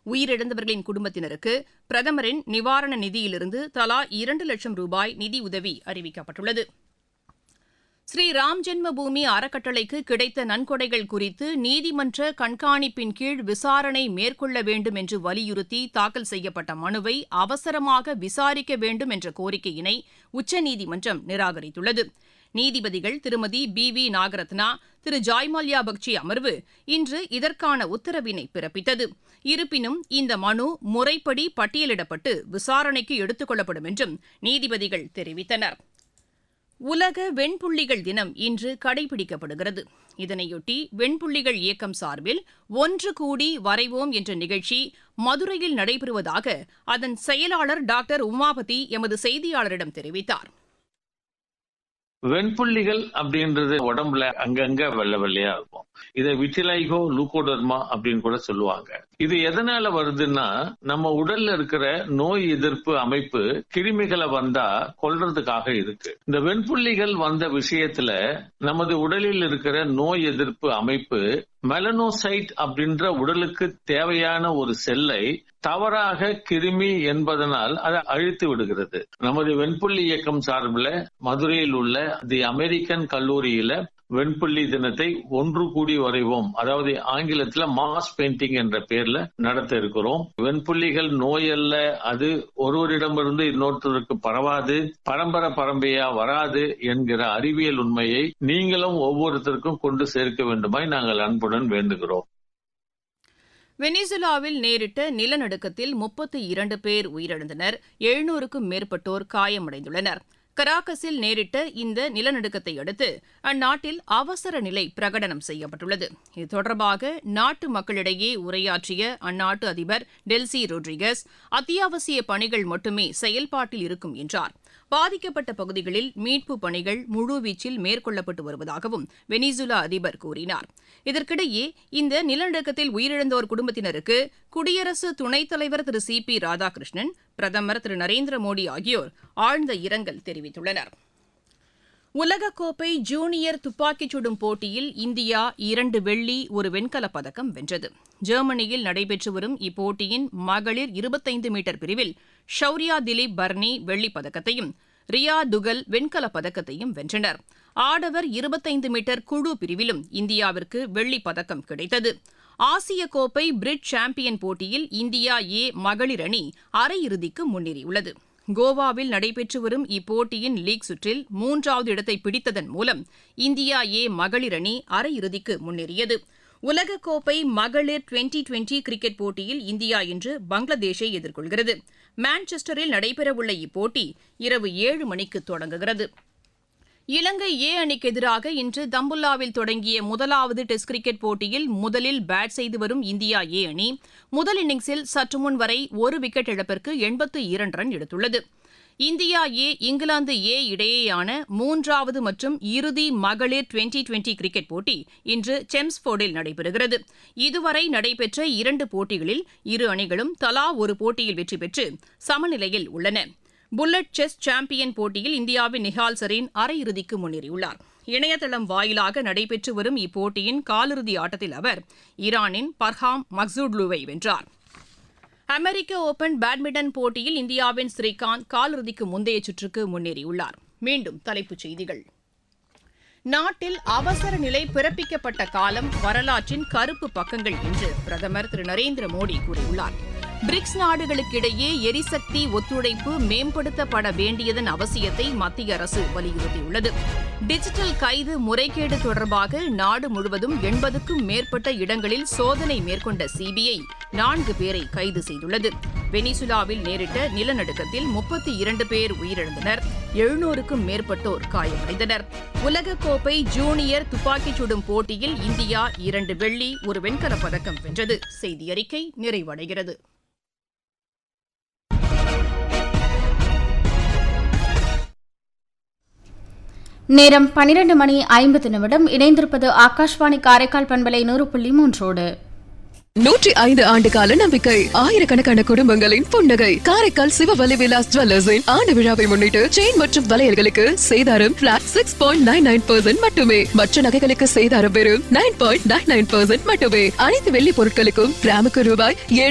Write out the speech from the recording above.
உயிரிழந்தவர்களின் குடும்பத்தினருக்கு பிரதமரின் நிவாரண நிதியிலிருந்து தலா இரண்டு லட்சம் ரூபாய் நிதியுதவி அறிவிக்கப்பட்டுள்ளது ஸ்ரீ ராம் ஜென்ம பூமி அறக்கட்டளைக்கு கிடைத்த நன்கொடைகள் குறித்து நீதிமன்ற கண்காணிப்பின் கீழ் விசாரணை மேற்கொள்ள வேண்டும் என்று வலியுறுத்தி தாக்கல் செய்யப்பட்ட மனுவை அவசரமாக விசாரிக்க வேண்டும் என்ற கோரிக்கையினை உச்சநீதிமன்றம் நிராகரித்துள்ளது நீதிபதிகள் திருமதி பி வி நாகரத்னா திரு ஜாய்மல்யா பக்சி அமர்வு இன்று இதற்கான உத்தரவினை பிறப்பித்தது இருப்பினும் இந்த மனு முறைப்படி பட்டியலிடப்பட்டு விசாரணைக்கு எடுத்துக் கொள்ளப்படும் என்றும் நீதிபதிகள் தெரிவித்தனா் உலக வெண்புள்ளிகள் தினம் இன்று கடைபிடிக்கப்படுகிறது இதனையொட்டி வெண்புள்ளிகள் இயக்கம் சார்பில் ஒன்று கூடி வரைவோம் என்ற நிகழ்ச்சி மதுரையில் நடைபெறுவதாக அதன் செயலாளர் டாக்டர் உமாபதி எமது செய்தியாளரிடம் தெரிவித்தார் வெண்புள்ளிகள் அப்படின்றது உடம்புல அங்கங்க வெள்ளை வெள்ளையா இருக்கும் இதை விட்டிலைகோ லூகோடர்மா அப்படின்னு கூட சொல்லுவாங்க இது எதனால வருதுன்னா நம்ம உடல்ல இருக்கிற நோய் எதிர்ப்பு அமைப்பு கிருமிகளை வந்தா கொல்றதுக்காக இருக்கு இந்த வெண்புள்ளிகள் வந்த விஷயத்துல நமது உடலில் இருக்கிற நோய் எதிர்ப்பு அமைப்பு மெலனோசைட் அப்படின்ற உடலுக்கு தேவையான ஒரு செல்லை தவறாக கிருமி என்பதனால் அதை அழித்து விடுகிறது நமது வெண்புள்ளி இயக்கம் சார்பில் மதுரையில் உள்ள தி அமெரிக்கன் கல்லூரியில வெண்புள்ளி தினத்தை ஒன்று கூடி வரைவோம் அதாவது ஆங்கிலத்துல மாஸ் பெயிண்டிங் என்ற பேர்ல நடத்த இருக்கிறோம் வெண்புள்ளிகள் நோய் அல்ல அது ஒருவரிடமிருந்து இன்னொருத்தருக்கு பரவாது பரம்பரை பரம்பரையா வராது என்கிற அறிவியல் உண்மையை நீங்களும் ஒவ்வொருத்தருக்கும் கொண்டு சேர்க்க வேண்டுமாய் நாங்கள் அன்புடன் வேண்டுகிறோம் வெனிசுலாவில் நேரிட்ட நிலநடுக்கத்தில் முப்பத்தி இரண்டு பேர் உயிரிழந்தனர் எழுநூறுக்கும் மேற்பட்டோர் காயமடைந்துள்ளனர் கராகஸில் நேரிட்ட இந்த நிலநடுக்கத்தை அடுத்து அந்நாட்டில் அவசர நிலை பிரகடனம் செய்யப்பட்டுள்ளது இது தொடர்பாக நாட்டு மக்களிடையே உரையாற்றிய அந்நாட்டு அதிபர் டெல்சி ரொட்ரிகஸ் அத்தியாவசிய பணிகள் மட்டுமே செயல்பாட்டில் இருக்கும் என்றார் பாதிக்கப்பட்ட பகுதிகளில் மீட்புப் பணிகள் முழுவீச்சில் மேற்கொள்ளப்பட்டு வருவதாகவும் வெனிசுலா அதிபர் கூறினார் இதற்கிடையே இந்த நிலநடுக்கத்தில் உயிரிழந்தோர் குடும்பத்தினருக்கு குடியரசு துணைத் தலைவர் திரு சி பி ராதாகிருஷ்ணன் பிரதமர் திரு நரேந்திர மோடி ஆகியோர் ஆழ்ந்த இரங்கல் தெரிவித்துள்ளனர் உலகக்கோப்பை ஜூனியர் துப்பாக்கிச் சுடும் போட்டியில் இந்தியா இரண்டு வெள்ளி ஒரு வெண்கலப் பதக்கம் வென்றது ஜெர்மனியில் நடைபெற்று வரும் இப்போட்டியின் மகளிர் இருபத்தைந்து மீட்டர் பிரிவில் ஷௌரியா திலீப் பர்னி வெள்ளிப் பதக்கத்தையும் ரியா துகல் வெண்கலப் பதக்கத்தையும் வென்றனர் ஆடவர் இருபத்தைந்து மீட்டர் குழு பிரிவிலும் இந்தியாவிற்கு வெள்ளிப் பதக்கம் கிடைத்தது ஆசிய கோப்பை பிரிட் சாம்பியன் போட்டியில் இந்தியா ஏ மகளிர் அணி அரையிறுதிக்கு முன்னேறியுள்ளது கோவாவில் நடைபெற்று வரும் இப்போட்டியின் லீக் சுற்றில் மூன்றாவது இடத்தை பிடித்ததன் மூலம் இந்தியா ஏ மகளிர் அணி அரையிறுதிக்கு முன்னேறியது உலகக்கோப்பை மகளிர் டுவெண்டி டுவெண்டி கிரிக்கெட் போட்டியில் இந்தியா இன்று பங்களாதேஷை எதிர்கொள்கிறது மான்செஸ்டரில் நடைபெறவுள்ள இப்போட்டி இரவு ஏழு மணிக்கு தொடங்குகிறது இலங்கை ஏ அணிக்கு எதிராக இன்று தம்புல்லாவில் தொடங்கிய முதலாவது டெஸ்ட் கிரிக்கெட் போட்டியில் முதலில் பேட் செய்து வரும் இந்தியா ஏ அணி முதல் இன்னிங்ஸில் சற்று முன் வரை ஒரு விக்கெட் இழப்பிற்கு எண்பத்து இரண்டு ரன் எடுத்துள்ளது இந்தியா ஏ இங்கிலாந்து ஏ இடையேயான மூன்றாவது மற்றும் இறுதி மகளிர் டுவெண்டி டுவெண்டி கிரிக்கெட் போட்டி இன்று செம்ஸ்போர்டில் நடைபெறுகிறது இதுவரை நடைபெற்ற இரண்டு போட்டிகளில் இரு அணிகளும் தலா ஒரு போட்டியில் வெற்றி பெற்று சமநிலையில் உள்ளன புல்லட் செஸ் சாம்பியன் போட்டியில் இந்தியாவின் நிஹால் சரீன் அரையிறுதிக்கு முன்னேறியுள்ளார் இணையதளம் வாயிலாக நடைபெற்று வரும் இப்போட்டியின் காலிறுதி ஆட்டத்தில் அவர் ஈரானின் பர்ஹாம் மக்சூட்லுவை வென்றார் அமெரிக்க ஓபன் பேட்மிண்டன் போட்டியில் இந்தியாவின் ஸ்ரீகாந்த் காலிறுதிக்கு முந்தைய சுற்றுக்கு முன்னேறியுள்ளார் மீண்டும் தலைப்புச் செய்திகள் நாட்டில் அவசர நிலை பிறப்பிக்கப்பட்ட காலம் வரலாற்றின் கருப்பு பக்கங்கள் என்று பிரதமர் திரு நரேந்திர மோடி கூறியுள்ளார் பிரிக்ஸ் நாடுகளுக்கிடையே எரிசக்தி ஒத்துழைப்பு மேம்படுத்தப்பட வேண்டியதன் அவசியத்தை மத்திய அரசு வலியுறுத்தியுள்ளது டிஜிட்டல் கைது முறைகேடு தொடர்பாக நாடு முழுவதும் எண்பதுக்கும் மேற்பட்ட இடங்களில் சோதனை மேற்கொண்ட சிபிஐ நான்கு பேரை கைது செய்துள்ளது வெனிசுலாவில் நேரிட்ட நிலநடுக்கத்தில் முப்பத்தி இரண்டு பேர் உயிரிழந்தனர் எழுநூறுக்கும் மேற்பட்டோர் காயமடைந்தனர் உலகக்கோப்பை ஜூனியர் துப்பாக்கிச் சுடும் போட்டியில் இந்தியா இரண்டு வெள்ளி ஒரு வெண்கலப் பதக்கம் வென்றது செய்தி அறிக்கை நிறைவடைகிறது நேரம் பனிரெண்டு மணி ஐம்பது நிமிடம் இணைந்திருப்பது ஆகாஷ்வாணி காரைக்கால் பண்பலை நூறு புள்ளி மூன்றோடு நூற்றி ஐந்து ஆண்டு கால நம்பிக்கை ஆயிரக்கணக்கான குடும்பங்களின் புன்னகை காரைக்கால் சிவவலி விலாஸ் ஜுவல்லர்ஸின் ஆண்டு விழாவை முன்னிட்டு செயின் மற்றும் வளையல்களுக்கு சேதாரம் flat six point nine nine percent மட்டுமே மற்ற நகைகளுக்கு சேதாரம் வெறும் nine point nine nine percent மட்டுமே அனைத்து வெள்ளி பொருட்களுக்கும் கிராமுக்கு ரூபாய் ஏழு